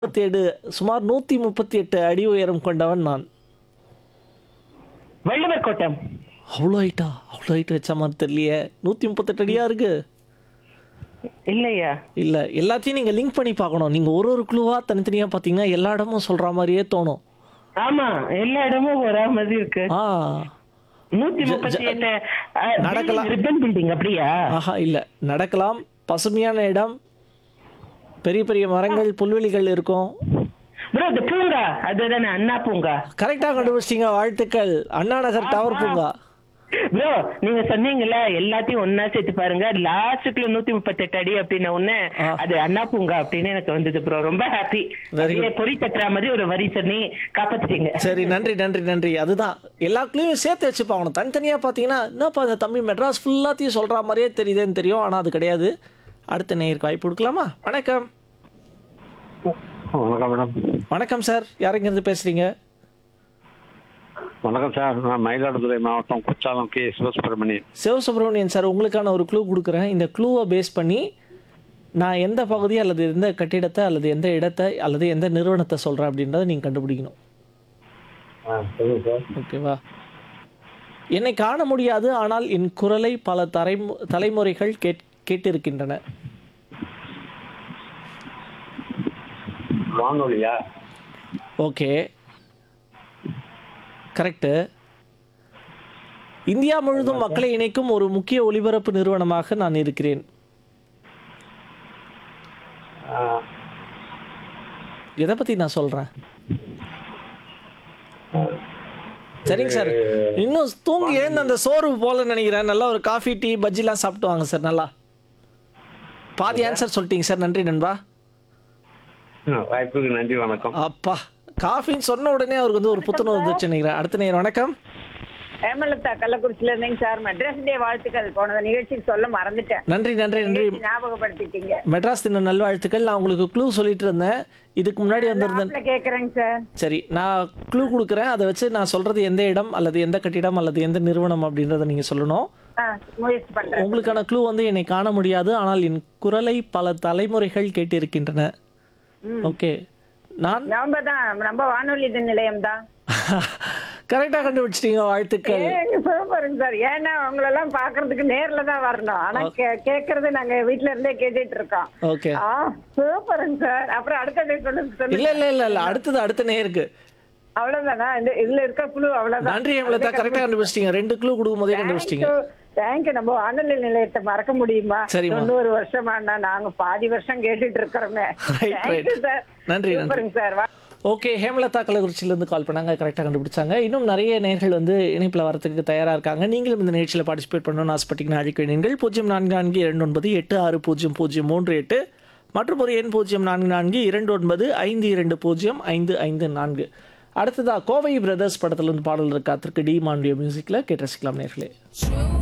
முப்பத்தி ஏழு சுமார் நூத்தி முப்பத்தி எட்டு அடி உயரம் கொண்டவன் நான் வள்ளுவர் கோட்டம் அவ்வளோ ஹைட்டா அவ்வளோ ஹைட் வச்ச மாதிரி தெரியலையே நூற்றி முப்பத்தெட்டு அடியா இருக்கு இல்லையா இல்லை எல்லாத்தையும் நீங்கள் லிங்க் பண்ணி பார்க்கணும் நீங்கள் ஒரு ஒரு குழுவாக தனித்தனியாக பார்த்தீங்கன்னா எல்லா இடமும் சொல்கிற மாதிரியே தோணும் ஆமா எல்லா இடமும் ஒரே மாதிரி இருக்கு ஆ நூத்தி முப்பத்தி எட்டு நடக்கலாம். ரிப்பன் பில்டிங் அப்படியா ஆஹா இல்லை நடக்கலாம் பசுமையான இடம் பெரிய பெரிய மரங்கள் புல்வெளிகள் இருக்கும் ப்ரோ இந்த பூங்கா அதுதானே அண்ணா பூங்கா கரெக்டாக கண்டுபிடிச்சிங்க வாழ்த்துக்கள் அண்ணா நகர் டவர் பூங்கா ப்ரோ நீங்க சொன்னீங்கல்ல எல்லாத்தையும் ஒன்னா சேர்த்து பாருங்க லாஸ்ட்டுக்குள்ள நூத்தி முப்பத்தி எட்டு அடி அப்படின்ன உடனே ஆ. அது அண்ணா பூங்கா அப்படின்னு எனக்கு வந்தது ப்ரோ ரொம்ப ஹாப்பி Very good. பொறி தட்டுற மாதிரி ஒரு வரி சொல்லி காப்பாத்திட்டீங்க சரி நன்றி நன்றி நன்றி அதுதான் எல்லா குழுவையும் சேர்த்து வச்சு பார்க்கணும் தனித்தனியாக பார்த்தீங்கன்னா என்னப்பா இந்த தம்பி மெட்ராஸ் ஃபுல்லாத்தையும் சொல்கிற மாதிரியே தெரியுதுன்னு தெரியும் ஆனால் அது கிடையாது அடுத்த நேருக்கு வாய்ப்பு கொடுக்கலாமா வணக்கம் வணக்கம் மேடம் வணக்கம் சார் யாருங்கிருந்து பேசுகிறீங்க வணக்கம் சார் நான் மயிலாடுதுறை மாவட்டம் குற்றாலம் கே சிவசுப்பிரமணியன் சிவசுப்ரமணியன் சார் உங்களுக்கான ஒரு க்ளூ கொடுக்குறேன் இந்த க்ளூவை பேஸ் பண்ணி நான் எந்த பகுதி அல்லது எந்த கட்டிடத்தை அல்லது எந்த இடத்தை அல்லது எந்த நிறுவனத்தை சொல்கிறேன் அப்படின்றத நீங்கள் கண்டுபிடிக்கணும் சொல்லுங்க சார் ஓகேவா என்னை காண முடியாது ஆனால் என் குரலை பல தரை தலைமுறைகள் கேட் கேட்டிருக்கின்றன வானொலியா ஓகே கரெக்டு இந்தியா முழுதும் மக்களை இணைக்கும் ஒரு முக்கிய ஒலிபரப்பு நிறுவனமாக நான் இருக்கிறேன் எதை பற்றி நான் சொல்கிறேன் சரிங்க சார் இன்னும் தூங்கி எழுந்து அந்த சோர்வு போல நினைக்கிறேன் நல்லா ஒரு காஃபி டீ பஜ்ஜிலாம் சாப்பிட்டு வாங்க சார் நல்லா பாதி ஆன்சர் சொல்லிட்டீங்க சார் நன்றி நண்பா வாய்ப்புக்கு நன்றி வணக்கம் அப்பா காஃபின்னு சொன்ன உடனே அவருக்கு வந்து ஒரு புத்துணர்வு வந்துச்சு நினைக்கிறேன் அடுத்த நேரம் வணக்கம் ஹேமலதா கள்ளக்குறிச்சில இருந்தேங்க சார் மெட்ராஸ் டே வாழ்த்துக்கள் போன நிகழ்ச்சிக்கு சொல்ல மறந்துட்டேன் நன்றி நன்றி நன்றி நிகழ்ச்சி ஞாபகப்படுத்திட்டீங்க மெட்ராஸ் தின நல்வாழ்த்துக்கள் நான் உங்களுக்கு க்ளூ சொல்லிட்டு இருந்தேன் இதுக்கு முன்னாடி வந்திருந்தேன் ஆப்ல கேக்குறேங்க சார் சரி நான் க்ளூ கொடுக்குறேன் அதை வச்சு நான் சொல்றது எந்த இடம் அல்லது எந்த கட்டிடம் அல்லது எந்த நிறுவனம் அப்படின்றத நீங்க சொல்லணும் ஆ, முயற்சி பண்றேன் உங்களுக்கான க்ளூ வந்து என்னை காண முடியாது ஆனால் என் குரலை பல தலைமுறைகள் கேட்டிருக்கின்றன ஓகே நான் நம்ம தான் நம்ம வானொலி இது நிலையம் தான் கரெக்டாக கண்டுபிடிச்சிட்டீங்க வாழ்த்துக்கள் சூப்பருங்க சார் ஏன்னா உங்களெல்லாம் பாக்குறதுக்கு நேர்ல தான் வரணும் ஆனா கே- கேக்குறது நாங்க வீட்ல இருந்தே கேட்டுட்டு இருக்கோம் ஓகே ஆ சூப்பருங்க சார் அப்புறம் அடுத்த சொல்லுங்க இல்ல சொல்லுங்க இல்ல இல்ல இல்ல அடுத்தது அடுத்த நேருக்கு அவ்வளவுதானா இந்த இதுல இருக்க குழு அவ்வளவுதான் நன்றி எவ்வளோ கரெக்டாக கண்டுபிடிச்சிட்டீங்க ரெண்டு க்ளூ கொடுக்கும் போதே கண்டுபிடிச்சிட்டீங்க தேங்க்யூ நம்ம வானொலி நிலையத்தை மறக்க முடியுமா சரிம்மா. தொண்ணூறு வருஷமாண்ணா நாங்க பாதி வருஷம் கேட்டுட்டு இருக்கிறோமே Right, right. தேங்க்யூ சார் நன்றி, நன்றி. சூப்பருங்க சார் வா ஓகே ஹேமலதா கள்ளக்குறிச்சியிலேருந்து கால் பண்ணாங்க கரெக்டாக கண்டுபிடிச்சாங்க இன்னும் நிறைய நேர்கள் வந்து இணைப்பில் வரதுக்கு தயாராக இருக்காங்க நீங்களும் இந்த நிகழ்ச்சியில் பார்ட்டிசிபேட் பண்ணணும்னு ஆசைப்பட்டீங்கன்னா அழைக்க நீங்கள் பூஜ்ஜியம் நான்கு நான்கு இரண்டு ஒன்பது எட்டு ஆறு பூஜ்ஜியம் பூஜ்ஜியம் மூன்று எட்டு மற்றும் ஒரு எண் பூஜ்ஜியம் நான்கு நான்கு இரண்டு ஒன்பது ஐந்து இரண்டு பூஜ்ஜியம் ஐந்து ஐந்து நான்கு அடுத்ததா கோவை பிரதர்ஸ் படத்துல இருந்து பாடல் இருக்கா திருக்கு டி மாண்டிய மியூசிக்கில் கேட்டு ரசிக்கலாம் நேர்களே True